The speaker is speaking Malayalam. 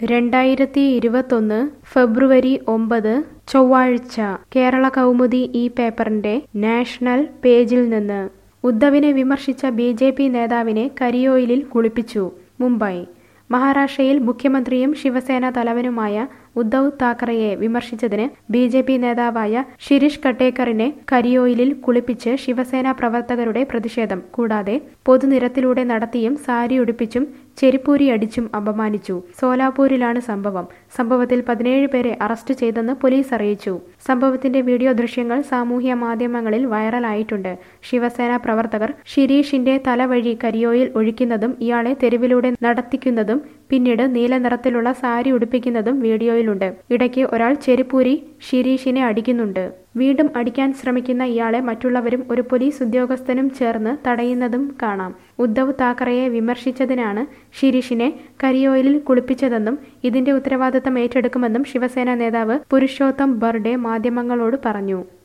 രണ്ടായിരത്തി ഇരുപത്തൊന്ന് ഫെബ്രുവരി ഒമ്പത് ചൊവ്വാഴ്ച കേരള കൗമുദി ഈ പേപ്പറിന്റെ നാഷണൽ പേജിൽ നിന്ന് ഉദ്ധവിനെ വിമർശിച്ച ബി ജെ പി നേതാവിനെ കരിയോയിലിൽ കുളിപ്പിച്ചു മുംബൈ മഹാരാഷ്ട്രയിൽ മുഖ്യമന്ത്രിയും ശിവസേന തലവനുമായ ഉദ്ധവ് താക്കറെയെ വിമർശിച്ചതിന് ബി ജെ പി നേതാവായ ശിരീഷ് കട്ടേക്കറിനെ കരിയോയിലിൽ കുളിപ്പിച്ച് ശിവസേന പ്രവർത്തകരുടെ പ്രതിഷേധം കൂടാതെ പൊതുനിരത്തിലൂടെ നടത്തിയും സാരി ഉടുപ്പിച്ചും ചെരിപ്പൂരി അടിച്ചും അപമാനിച്ചു സോലാപൂരിലാണ് സംഭവം സംഭവത്തിൽ പതിനേഴ് പേരെ അറസ്റ്റ് ചെയ്തെന്ന് പോലീസ് അറിയിച്ചു സംഭവത്തിന്റെ വീഡിയോ ദൃശ്യങ്ങൾ സാമൂഹ്യ മാധ്യമങ്ങളിൽ വൈറലായിട്ടുണ്ട് ശിവസേന പ്രവർത്തകർ ഷിരീഷിന്റെ തലവഴി കരിയോയിൽ ഒഴിക്കുന്നതും ഇയാളെ തെരുവിലൂടെ നടത്തിക്കുന്നതും പിന്നീട് നീല നിറത്തിലുള്ള സാരി ഉടുപ്പിക്കുന്നതും വീഡിയോയിലുണ്ട് ഇടയ്ക്ക് ഒരാൾ ചെരുപ്പൂരി ഷിരീഷിനെ അടിക്കുന്നുണ്ട് വീണ്ടും അടിക്കാൻ ശ്രമിക്കുന്ന ഇയാളെ മറ്റുള്ളവരും ഒരു പോലീസ് ഉദ്യോഗസ്ഥനും ചേർന്ന് തടയുന്നതും കാണാം ഉദ്ധവ് താക്കറെയെ വിമർശിച്ചതിനാണ് ഷിരീഷിനെ കരിയോയിലിൽ കുളിപ്പിച്ചതെന്നും ഇതിന്റെ ഉത്തരവാദിത്തം ഏറ്റെടുക്കുമെന്നും ശിവസേന നേതാവ് പുരുഷോത്തം ബർഡെ മാധ്യമങ്ങളോട് പറഞ്ഞു